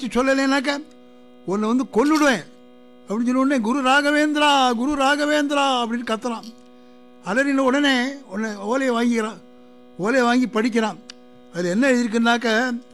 சொல்லலைனாக்க உன்னை வந்து கொன்னுடுவேன் அப்படின்னு சொன்ன உடனே குரு ராகவேந்திரா குரு ராகவேந்திரா அப்படின்னு கத்துறான் அலறின உடனே உடனே ஓலையை வாங்கிக்கிறான் ஓலையை வாங்கி படிக்கிறான் அதில் என்ன எழுதியிருக்குன்னாக்க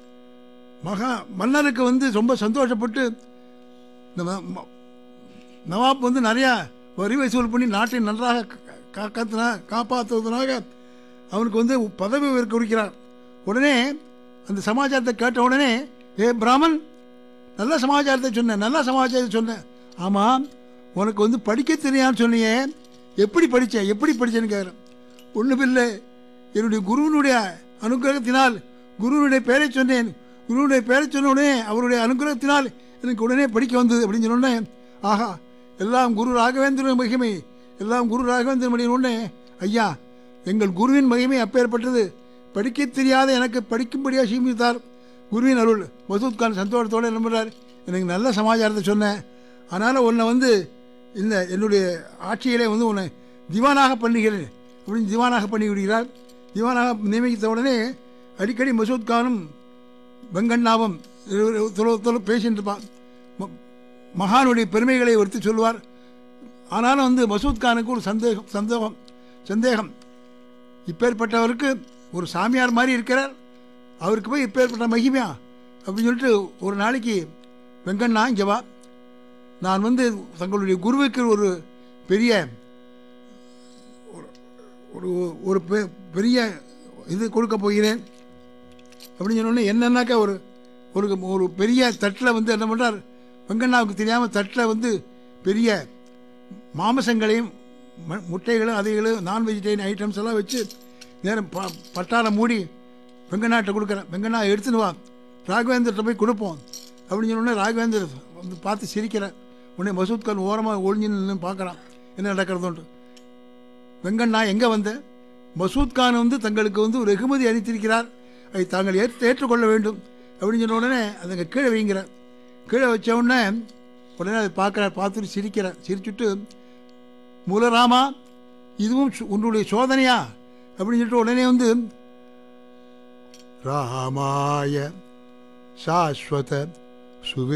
மகா மன்னருக்கு வந்து ரொம்ப சந்தோஷப்பட்டு இந்த ம- ம- நவாப் வந்து நிறையா வரி வசூல் பண்ணி நாட்டை நன்றாக கா- காக்கத்தினா காப்பாற்றுவதனாக அவனுக்கு வந்து பதவி உயர்வு குறிக்கிறார் உடனே அந்த சமாச்சாரத்தை கேட்ட உடனே ஏ பிராமன் நல்ல சமாச்சாரத்தை சொன்னேன் நல்ல சமாச்சாரத்தை சொன்னேன் ஆமாம் உனக்கு வந்து படிக்க தெரியான்னு சொன்னியே எப்படி படிச்ச எப்படி படிச்சேன்னு கேட்குறேன் ஒன்றும் இல்லை என்னுடைய குருவினுடைய அனுகிரகத்தினால் குருவினுடைய பெயரை சொன்னேன் குருவுடைய பெயரை சொன்ன உடனே அவருடைய அனுகிரகத்தினால் எனக்கு உடனே படிக்க வந்தது அப்படின்னு சொன்ன உடனே ஆஹா எல்லாம் குரு ராகவேந்திரன் மகிமை எல்லாம் குரு ராகவேந்திரன் மணி உடனே ஐயா எங்கள் குருவின் மகிமை அப்பேற்பட்டது படிக்க தெரியாத எனக்கு படிக்கும்படியாக சீமித்தார் குருவின் அருள் மசூத் கான் சந்தோஷத்தோடு என்ன பண்ணுறார் எனக்கு நல்ல சமாச்சாரத்தை சொன்னேன் அதனால் உன்னை வந்து இந்த என்னுடைய ஆட்சியிலே வந்து உன்னை திவானாக பண்ணுகிறேன் அப்படின்னு திவானாக பண்ணி விடுகிறார் திவானாக நியமித்த உடனே அடிக்கடி மசூத் கானும் வெங்கண்ணாவும் இருவர் தொலை- தொலை பேசிட்டு இருப்பான் ம- மகானுடைய பெருமைகளை எடுத்து சொல்லுவார் ஆனாலும் வந்து மசூத் கானுக்கு ஒரு சந்தேகம் சந்தேகம் சந்தேகம் இப்பேற்பட்டவருக்கு ஒரு சாமியார் மாதிரி இருக்கிறார் அவருக்கு போய் இப்பேற்பட்ட மகிமையா அப்படின்னு சொல்லிட்டு ஒரு நாளைக்கு வெங்கண்ணா இங்கே வா நான் வந்து தங்களுடைய குருவுக்கு ஒரு பெரிய ஒரு- ஒரு ஒரு பெ- பெரிய இது கொடுக்க போகிறேன் அப்படின்னு சொன்ன உடனே என்னன்னாக்கா ஒரு ஒரு ஒரு பெரிய தட்டில் வந்து என்ன பண்ணுறார் வெங்கண்ணாவுக்கு தெரியாமல் தட்டில் வந்து பெரிய மாமிசங்களையும் ம- முட்டைகளும் அதைகளும் நான் வெஜிடேரியன் ஐட்டம்ஸ் எல்லாம் வச்சு நேரம் ப பட்டாரம் மூடி வெங்கண்ணாட்ட கொடுக்குறேன் வெங்கண்ணா எடுத்துன்னு வா ராகவேந்திரத்தை போய் கொடுப்போம் அப்படின்னு சொன்ன உடனே ராகவேந்தர் வந்து பார்த்து சிரிக்கிறேன் உடனே மசூத் கான் ஓரமாக ஒளிஞ்சு நின்று பார்க்குறான் என்ன நடக்கிறதுன்ட்டு வெங்கண்ணா எங்கே வந்த மசூத் கான் வந்து தங்களுக்கு வந்து ஒரு வெகுமதி அளித்திருக்கிறார் அதை தாங்கள் ஏற்று ஏற்றுக்கொள்ள வேண்டும் அப்படின்னு சொன்ன உடனே அதுங்க கீழே வைங்கிறார் கீழே வச்ச உடனே உடனே அதை பார்க்குறார் பார்த்துட்டு சிரிக்கிறார் சிரிச்சுட்டு மூலராமா இதுவும் சு- உன்னுடைய சோதனையா அப்படின்னு சொல்லிட்டு உடனே வந்து ராமாய சாஸ்வத சுவி